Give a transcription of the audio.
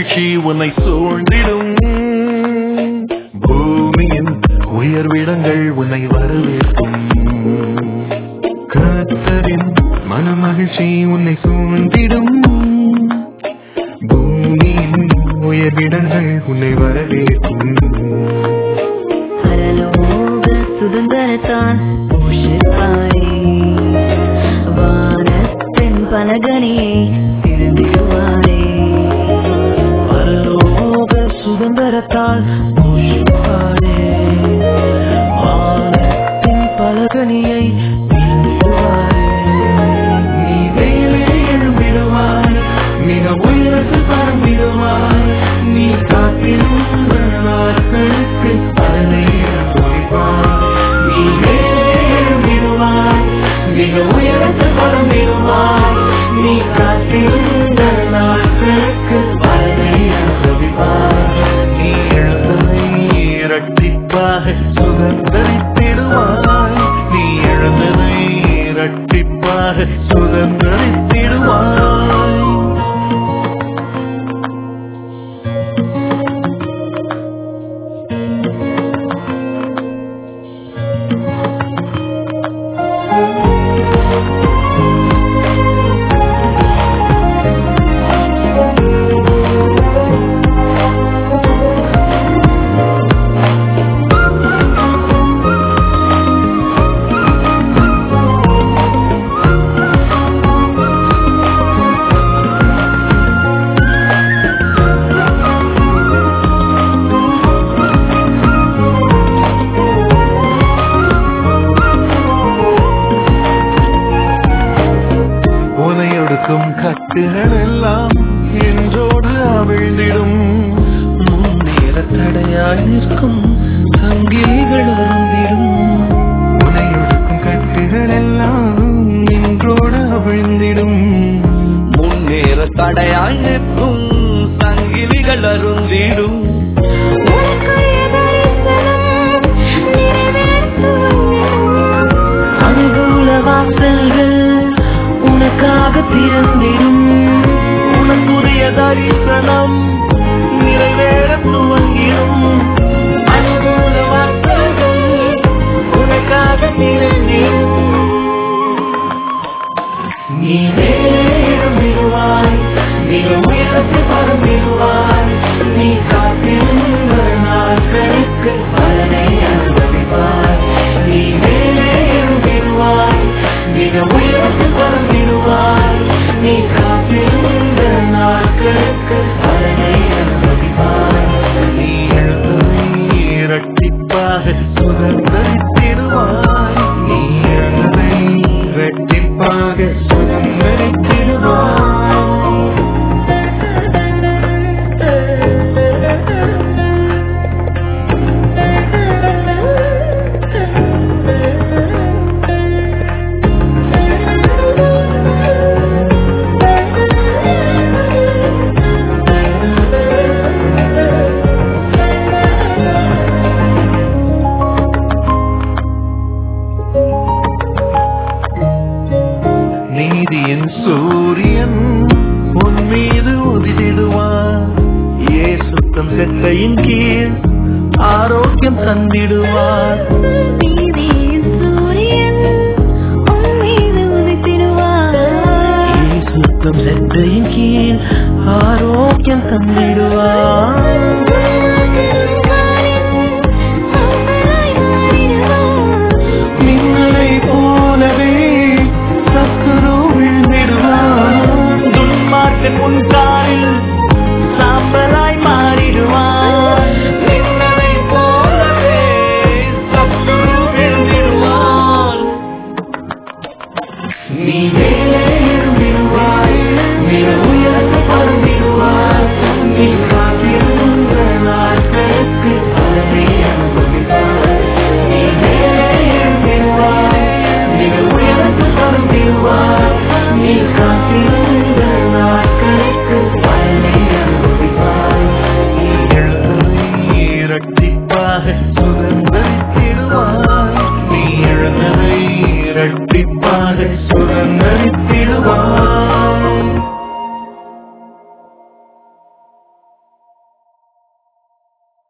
மகிழ்ச்சி உன்னை சூழ்ந்திடும் பூமியின் உயர்விடங்கள் உன்னை வரவேற்கும் கர்த்தரின் மனமகிழ்ச்சி உன்னை சூழ்ந்திடும் பூமியின் உயர்விடங்கள் உன்னை வரவேற்கும் பரலோக சுதந்திரத்தான் போஷிப்பாரே வானத்தின் பலகனியை திருந்திடுவாரே பரலோக சுதந்திரத்தால் போஷிப்பாரே வானத்தின் பலகனியை நீந்துவாரே. நீ மேலே எழும்பிடுவாய் மிக உயரத்தில் பறந்திடுவாய் நீ காத்திருந்த நாட்களுக்கு பலனை அனுபவிப்பாய் நீ மேலே எழும்பிடுவாய் மிக உயரத்தில் பறந்திடுவாய் நீ காத்திருந்த நாட்களுக்கு பலனை அனுபவிப்பாய் நீ இழந்ததை இரட்டிப்பாக சுதந்திரித்திடுவாய் நீ இழந்ததை இரட்டிப்பாக சுதந்திரித்திடுவாய் உனையொடுக்கும் கட்டுகள் எல்லாம் என்றோடு அவிழ்ந்திடும் முன்னேற தடையாய் நிற்கும் சங்கிலிகள் அருந்திடும் உனையொடுக்கும் கட்டுகள் எல்லாம் என்றோடு அவிழ்ந்திடும் முன்னேற தடையாய் நிற்கும் சங்கிலிகள் அருந்திடும் அனுகூல வாசல்கள் உனக்காக திறந்திடும் உனக்குரிய தரிசனம் நிறைவேற துவங்கிடும் அனுகூல வார்த்தைகள் உனக்காக திறந்திடும் நீ நேரமிடுவாய் மிக உயரத்தில் பரம்பிடுவாய் நீ காத்திருந்த நாட்களுக்கு பலனை அனுபவிப்பாய் நீ நேரமிடுவாய் மிக உயரத்தில் பரம்பிடுவாய் நீ காத்திருந்த நாட்களுக்கு பலனை அனுபவிப்பாய் நீ எழுந்ததை இரட்டிப்பாக சுதந்திரித்திடுவாய் நீ எழுந்ததை இரட்டிப்பாக சுதந்திரித்திடுவாய் நீதியின் சூரியன் உன் மீது உதிரிடுவார் ஏசுத்தம் செத்தையின் கீழ் ஆரோக்கியம் தந்திடுவார் நீதியின் சூரியன் உன் மீது உதித்திடுவார் ஏசுத்தம் செத்தையின் கீழ் ஆரோக்கியம் தந்திடுவார் மின்னலை போலவே சத்துரு விழுந்திடுவார் துன்மார்க்கன் உன் காலில் சாம்பலாய் மாறிடுவார் மின்னலை போலவே சத்துரு விழுந்திடுவார் நீ மேலே எழும்பிடுவாய் மிக உயர்ந்து பறந்திடுவாய் நீ காத்திருந்த நாட்களுக்கு பலனை அனுபவிப்பாய் நீ மேலே எழும்பிடுவாய் மிக உயர்ந்து பறந்திடுவாய் நீ காத்திருந்த நாட்களுக்கு பலனை அனுபவிப்பாய் நீ எழுந்ததை இரட்டிப்பாக சுதந்திரித்திடுவாய் நீ எழுந்ததை இரட்டிப்பாக